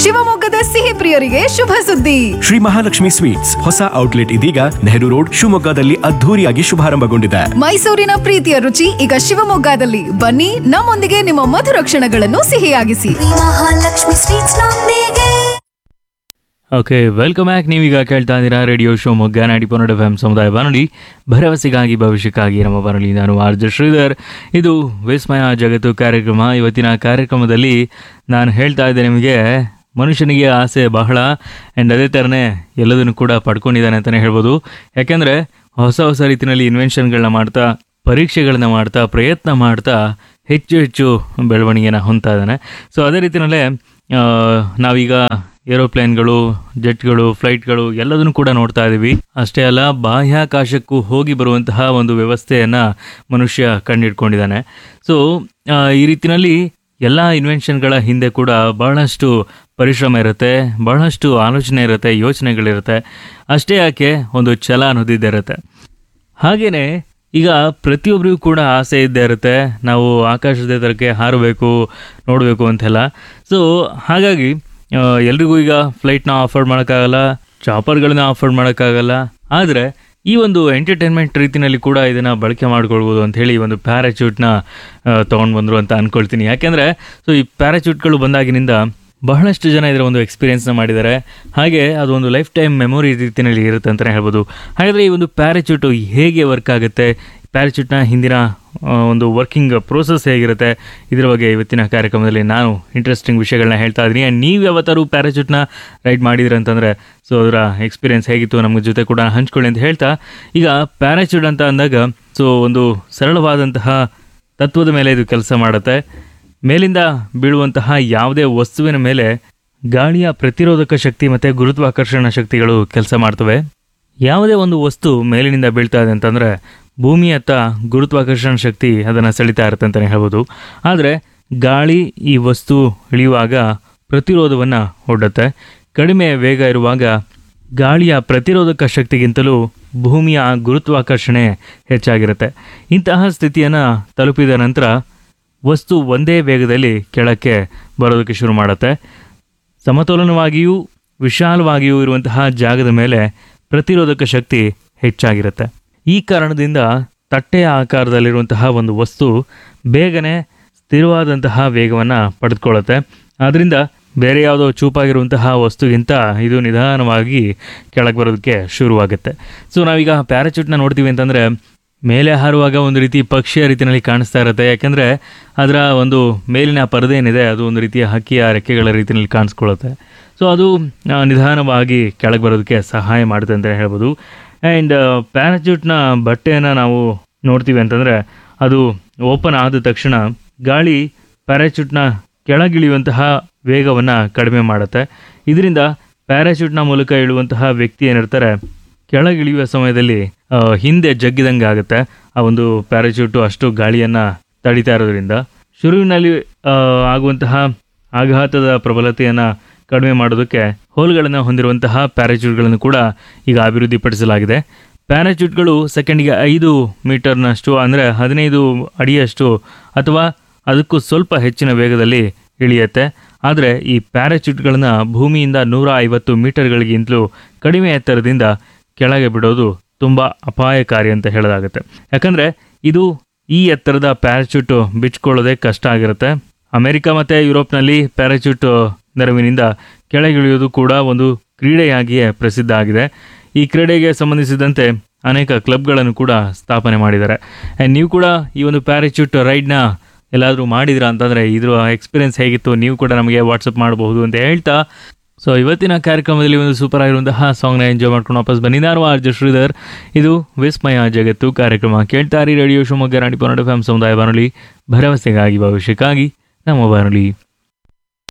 ಶಿವಮೊಗ್ಗದ ಸಿಹಿ ಪ್ರಿಯರಿಗೆ ಶುಭ ಸುದ್ದಿ ಶ್ರೀ ಮಹಾಲಕ್ಷ್ಮಿ ಸ್ವೀಟ್ಸ್ ಹೊಸ ಔಟ್ಲೆಟ್ ಇದೀಗ ನೆಹರು ರೋಡ್ ಶಿವಮೊಗ್ಗದಲ್ಲಿ ಅದ್ಧೂರಿಯಾಗಿ ಶುಭಾರಂಭಗೊಂಡಿದೆ ಮೈಸೂರಿನ ಪ್ರೀತಿಯ ರುಚಿ ಈಗ ಶಿವಮೊಗ್ಗದಲ್ಲಿ ಬನ್ನಿ ನಮ್ಮೊಂದಿಗೆ ನಿಮ್ಮ ಮಧುರ ಕ್ಷಣಗಳನ್ನು ಸಿಹಿಯಾಗಿಸಿ ಮಹಾಲಕ್ಷ್ಮಿ ಸ್ವೀಟ್ಸ್ ನೊಂದಿಗೆ ಓಕೆ ವೆಲ್ಕಮ್ ಬ್ಯಾಕ್ ನೀವೀಗ ಕೇಳ್ತಾ ಇದ್ದೀರಾ ರೇಡಿಯೋ ಶಿವಮೊಗ್ಗ ನಾಡಿ ಪೊನ್ನಡ ಎಫ್ ಎಂ ಸಮುದಾಯ ಬಾನುಲಿ ಭರವಸೆಗಾಗಿ ಭವಿಷ್ಯಕ್ಕಾಗಿ ನಮ್ಮ ಬಾನುಲಿ ನಾನು ಆರ್ ಜೆ ಶ್ರೀಧರ್ ಇದು ವಿಸ್ಮಯ ಜಗತ್ತು ಕಾರ್ಯಕ್ರಮ ಇವತ್ತಿನ ಕಾರ್ಯಕ್ರಮದಲ್ಲಿ ನಾನು ಹೇಳ್ತಾ ಇದ್ದೆ ನಿಮಗೆ ಮನುಷ್ಯನಿಗೆ ಆಸೆ ಬಹಳ ಆ್ಯಂಡ್ ಅದೇ ಥರನೇ ಎಲ್ಲದನ್ನು ಕೂಡ ಪಡ್ಕೊಂಡಿದ್ದಾನೆ ಅಂತಲೇ ಹೇಳ್ಬೋದು ಯಾಕೆಂದರೆ ಹೊಸ ಹೊಸ ರೀತಿಯಲ್ಲಿ ಇನ್ವೆನ್ಷನ್ಗಳನ್ನ ಮಾಡ್ತಾ ಪರೀಕ್ಷೆಗಳನ್ನ ಮಾಡ್ತಾ ಪ್ರಯತ್ನ ಮಾಡ್ತಾ ಹೆಚ್ಚು ಹೆಚ್ಚು ಬೆಳವಣಿಗೆನ ಹೊಂದ್ತಾ ಇದ್ದಾನೆ ಸೊ ಅದೇ ರೀತಿಯಲ್ಲೇ ಆ, ನಾವೀಗ ಏರೋಪ್ಲೇನ್ಗಳು ಜೆಟ್ಗಳು ಫ್ಲೈಟ್ಗಳು ಎಲ್ಲದನ್ನು ಕೂಡ ನೋಡ್ತಾ ಇದ್ದೀವಿ ಅಷ್ಟೇ ಅಲ್ಲ ಬಾಹ್ಯಾಕಾಶಕ್ಕೂ ಹೋಗಿ ಬರುವಂತಹ ಒಂದು ವ್ಯವಸ್ಥೆಯನ್ನು ಮನುಷ್ಯ ಕಂಡಿಡ್ಕೊಂಡಿದ್ದಾನೆ ಸೊ ಈ ರೀತಿಯಲ್ಲಿ ಎಲ್ಲ ಇನ್ವೆನ್ಷನ್ಗಳ ಹಿಂದೆ ಕೂಡ ಬಹಳಷ್ಟು ಪರಿಶ್ರಮ ಇರುತ್ತೆ ಬಹಳಷ್ಟು ಆಲೋಚನೆ ಇರುತ್ತೆ ಯೋಚನೆಗಳಿರುತ್ತೆ ಅಷ್ಟೇ ಯಾಕೆ ಒಂದು ಛಲ ಅನ್ನೋದಿದ್ದೇ ಇರುತ್ತೆ ಹಾಗೇನೆ ಈಗ ಪ್ರತಿಯೊಬ್ಬರಿಗೂ ಕೂಡ ಆಸೆ ಇದ್ದೇ ಇರುತ್ತೆ ನಾವು ಆಕಾಶದ ಎತ್ತರಕ್ಕೆ ಹಾರಬೇಕು ನೋಡಬೇಕು ಅಂತೆಲ್ಲ ಸೊ ಹಾಗಾಗಿ ಆ, ಎಲ್ರಿಗೂ ಈಗ ಫ್ಲೈಟ್ನ ಆಫರ್ ಮಾಡೋಕ್ಕಾಗಲ್ಲ ಚಾಪರ್ಗಳನ್ನ ಆಫರ್ ಮಾಡೋಕ್ಕಾಗಲ್ಲ ಆದರೆ ಈ ಒಂದು ಎಂಟರ್ಟೈನ್ಮೆಂಟ್ ರೀತಿಯಲ್ಲಿ ಕೂಡ ಇದನ್ನು ಬಳಕೆ ಮಾಡ್ಕೊಳ್ಬೋದು ಅಂತ ಹೇಳಿ ಈ ಒಂದು ಪ್ಯಾರಾಚೂಟ್ನ ತೊಗೊಂಡು ಬಂದರು ಅಂತ ಅಂದ್ಕೊಳ್ತೀನಿ ಯಾಕೆಂದರೆ ಸೊ ಈ ಪ್ಯಾರಾಚೂಟ್ಗಳು ಬಂದಾಗಿನಿಂದ ಬಹಳಷ್ಟು ಜನ ಇದರ ಒಂದು ಎಕ್ಸ್ಪೀರಿಯೆನ್ಸ್ನ ಮಾಡಿದ್ದಾರೆ ಹಾಗೆ ಅದು ಒಂದು ಲೈಫ್ ಟೈಮ್ ಮೆಮೊರಿ ರೀತಿಯಲ್ಲಿ ಇರುತ್ತೆ ಅಂತಲೇ ಹೇಳ್ಬೋದು ಹಾಗಾದರೆ ಈ ಒಂದು ಪ್ಯಾರಾಚೂಟು ಹೇಗೆ ವರ್ಕ್ ಆಗುತ್ತೆ ಪ್ಯಾರಾಚೂಟ್ನ ಹಿಂದಿನ ಆ, ಒಂದು ವರ್ಕಿಂಗ್ ಪ್ರೋಸೆಸ್ ಹೇಗಿರುತ್ತೆ ಇದರ ಬಗ್ಗೆ ಇವತ್ತಿನ ಕಾರ್ಯಕ್ರಮದಲ್ಲಿ ನಾನು ಇಂಟ್ರೆಸ್ಟಿಂಗ್ ವಿಷಯಗಳನ್ನ ಹೇಳ್ತಾ ಇದ್ದೀನಿ ಆ್ಯಂಡ್ ನೀವು ಯಾವತ್ತಾರು ಪ್ಯಾರಾಚೂಟ್ನ ರೈಡ್ ಮಾಡಿದ್ರಿ ಅಂತಂದರೆ ಸೊ ಅದರ ಎಕ್ಸ್ಪೀರಿಯೆನ್ಸ್ ಹೇಗಿತ್ತು ನಮ್ಮ ಜೊತೆ ಕೂಡ ಹಂಚ್ಕೊಳ್ಳಿ ಅಂತ ಹೇಳ್ತಾ ಈಗ ಪ್ಯಾರಾಚೂಟ್ ಅಂತ ಅಂದಾಗ ಸೊ ಒಂದು ಸರಳವಾದಂತಹ ತತ್ವದ ಮೇಲೆ ಇದು ಕೆಲಸ ಮಾಡುತ್ತೆ ಮೇಲಿಂದ ಬೀಳುವಂತಹ ಯಾವುದೇ ವಸ್ತುವಿನ ಮೇಲೆ ಗಾಳಿಯ ಪ್ರತಿರೋಧಕ ಶಕ್ತಿ ಮತ್ತು ಗುರುತ್ವಾಕರ್ಷಣ ಶಕ್ತಿಗಳು ಕೆಲಸ ಮಾಡ್ತವೆ ಯಾವುದೇ ಒಂದು ವಸ್ತು ಮೇಲಿನಿಂದ ಬೀಳ್ತಾ ಇದೆ ಅಂತಂದರೆ ಭೂಮಿಯತ್ತ ಗುರುತ್ವಾಕರ್ಷಣ ಶಕ್ತಿ ಅದನ್ನು ಸೆಳಿತಾ ಇರುತ್ತೆ ಅಂತಲೇ ಹೇಳ್ಬೋದು ಆದರೆ ಗಾಳಿ ಈ ವಸ್ತು ಇಳಿಯುವಾಗ ಪ್ರತಿರೋಧವನ್ನು ಒಡ್ಡುತ್ತೆ ಕಡಿಮೆ ವೇಗ ಇರುವಾಗ ಗಾಳಿಯ ಪ್ರತಿರೋಧಕ ಶಕ್ತಿಗಿಂತಲೂ ಭೂಮಿಯ ಗುರುತ್ವಾಕರ್ಷಣೆ ಹೆಚ್ಚಾಗಿರುತ್ತೆ ಇಂತಹ ಸ್ಥಿತಿಯನ್ನು ತಲುಪಿದ ನಂತರ ವಸ್ತು ಒಂದೇ ವೇಗದಲ್ಲಿ ಕೆಳಕ್ಕೆ ಬರೋದಕ್ಕೆ ಶುರು ಮಾಡುತ್ತೆ ಸಮತೋಲನವಾಗಿಯೂ ವಿಶಾಲವಾಗಿಯೂ ಇರುವಂತಹ ಜಾಗದ ಮೇಲೆ ಪ್ರತಿರೋಧಕ ಶಕ್ತಿ ಹೆಚ್ಚಾಗಿರುತ್ತೆ ಈ ಕಾರಣದಿಂದ ತಟ್ಟೆಯ ಆಕಾರದಲ್ಲಿರುವಂತಹ ಒಂದು ವಸ್ತು ಬೇಗನೆ ಸ್ಥಿರವಾದಂತಹ ವೇಗವನ್ನು ಪಡೆದುಕೊಳ್ಳುತ್ತೆ ಆದ್ದರಿಂದ ಬೇರೆ ಯಾವುದೋ ಚೂಪಾಗಿರುವಂತಹ ವಸ್ತುಗಿಂತ ಇದು ನಿಧಾನವಾಗಿ ಕೆಳಗೆ ಬರೋದಕ್ಕೆ ಶುರುವಾಗುತ್ತೆ ಸೊ ನಾವೀಗ ಪ್ಯಾರಾಚೂಟ್ನ ನೋಡ್ತೀವಿ ಅಂತಂದರೆ ಮೇಲೆ ಹಾರುವಾಗ ಒಂದು ರೀತಿ ಪಕ್ಷಿಯ ರೀತಿಯಲ್ಲಿ ಕಾಣಿಸ್ತಾ ಇರುತ್ತೆ ಯಾಕೆಂದರೆ ಅದರ ಒಂದು ಮೇಲಿನ ಪರದೆ ಏನಿದೆ ಅದು ಒಂದು ರೀತಿಯ ಹಕ್ಕಿಯ ರೆಕ್ಕೆಗಳ ರೀತಿಯಲ್ಲಿ ಕಾಣಿಸ್ಕೊಳ್ಳುತ್ತೆ ಸೊ ಅದು ಆ, ನಿಧಾನವಾಗಿ ಕೆಳಗೆ ಬರೋದಕ್ಕೆ ಸಹಾಯ ಮಾಡುತ್ತೆ ಅಂತ ಹೇಳ್ಬೋದು ಆ್ಯಂಡ್ ಪ್ಯಾರಾಚೂಟ್ನ ಬಟ್ಟೆಯನ್ನು ನಾವು ನೋಡ್ತೀವಿ ಅಂತಂದರೆ ಅದು ಓಪನ್ ಆದ ತಕ್ಷಣ ಗಾಳಿ ಪ್ಯಾರಾಚೂಟ್ನ ಕೆಳಗಿಳಿಯುವಂತಹ ವೇಗವನ್ನು ಕಡಿಮೆ ಮಾಡುತ್ತೆ ಇದರಿಂದ ಪ್ಯಾರಾಚೂಟ್ನ ಮೂಲಕ ಇಳುವಂತಹ ವ್ಯಕ್ತಿ ಏನಿರ್ತಾರೆ ಕೆಳಗಿಳಿಯುವ ಸಮಯದಲ್ಲಿ ಆ, ಹಿಂದೆ ಜಗ್ಗಿದಂಗೆ ಆಗುತ್ತೆ ಆ ಒಂದು ಪ್ಯಾರಾಚೂಟು ಅಷ್ಟು ಗಾಳಿಯನ್ನು ತಡಿತಾ ಇರೋದ್ರಿಂದ ಶುರುವಿನಲ್ಲಿ ಆ, ಆಗುವಂತಹ ಆಘಾತದ ಪ್ರಬಲತೆಯನ್ನು ಕಡಿಮೆ ಮಾಡೋದಕ್ಕೆ ಹೋಲ್ಗಳನ್ನು ಹೊಂದಿರುವಂತಹ ಪ್ಯಾರಾಚೂಟ್ಗಳನ್ನು ಕೂಡ ಈಗ ಅಭಿವೃದ್ಧಿಪಡಿಸಲಾಗಿದೆ ಪ್ಯಾರಾಚೂಟ್ಗಳು ಸೆಕೆಂಡ್ಗೆ ಐದು ಮೀಟರ್ನಷ್ಟು ಅಂದರೆ ಹದಿನೈದು ಅಡಿಯಷ್ಟು ಅಥವಾ ಅದಕ್ಕೂ ಸ್ವಲ್ಪ ಹೆಚ್ಚಿನ ವೇಗದಲ್ಲಿ ಇಳಿಯುತ್ತೆ ಆದರೆ ಈ ಪ್ಯಾರಾಚೂಟ್ಗಳನ್ನ ಭೂಮಿಯಿಂದ ನೂರ ಐವತ್ತು ಮೀಟರ್ಗಳಿಗಿಂತಲೂ ಕಡಿಮೆ ಎತ್ತರದಿಂದ ಕೆಳಗೆ ಬಿಡೋದು ತುಂಬ ಅಪಾಯಕಾರಿ ಅಂತ ಹೇಳಲಾಗುತ್ತೆ ಯಾಕಂದರೆ ಇದು ಈ ಎತ್ತರದ ಪ್ಯಾರಾಚೂಟ್ ಬಿಚ್ಕೊಳ್ಳೋದೇ ಕಷ್ಟ ಆಗಿರುತ್ತೆ ಅಮೆರಿಕ ಮತ್ತು ಯುರೋಪ್ನಲ್ಲಿ ಪ್ಯಾರಾಚೂಟ್ ನೆರವಿನಿಂದ ಕೆಳಗಿಳಿಯೋದು ಕೂಡ ಒಂದು ಕ್ರೀಡೆಯಾಗಿಯೇ ಪ್ರಸಿದ್ಧ ಆಗಿದೆ ಈ ಕ್ರೀಡೆಗೆ ಸಂಬಂಧಿಸಿದಂತೆ ಅನೇಕ ಕ್ಲಬ್ಗಳನ್ನು ಕೂಡ ಸ್ಥಾಪನೆ ಮಾಡಿದ್ದಾರೆ ಆ್ಯಂಡ್ ನೀವು ಕೂಡ ಈ ಒಂದು ಪ್ಯಾರಾಚೂಟ್ ರೈಡ್ನ ಎಲ್ಲಾದರೂ ಮಾಡಿದಿರಾ ಅಂತಂದರೆ ಇದ್ರ ಎಕ್ಸ್ಪೀರಿಯನ್ಸ್ ಹೇಗಿತ್ತು ನೀವು ಕೂಡ ನಮಗೆ ವಾಟ್ಸಪ್ ಮಾಡಬಹುದು ಅಂತ ಹೇಳ್ತಾ ಸೊ ಇವತ್ತಿನ ಕಾರ್ಯಕ್ರಮದಲ್ಲಿ ಒಂದು ಸೂಪರ್ ಆಗಿರುವಂತಹ ಸಾಂಗ್ನ ಎಂಜಾಯ್ ಮಾಡ್ಕೊಂಡು ವಾಪಸ್ ಬನ್ನಿ ನಾನು ಆರ್ಜ ಶ್ರೀಧರ್ ಇದು ವಿಸ್ಮಯ ಜಗತ್ತು ಕಾರ್ಯಕ್ರಮ ಕೇಳ್ತಾರಿ ರೇಡಿಯೋ ಶಿವಮೊಗ್ಗ ನಾಡಿ ಪನ್ನಡ ಫ್ಯಾಮ್ ಸಮುದಾಯ ಬಾನುಲಿ ಭರವಸೆಗಾಗಿ ಭವಿಷ್ಯಕ್ಕಾಗಿ ನಮ್ಮ ಬಾನುಲಿ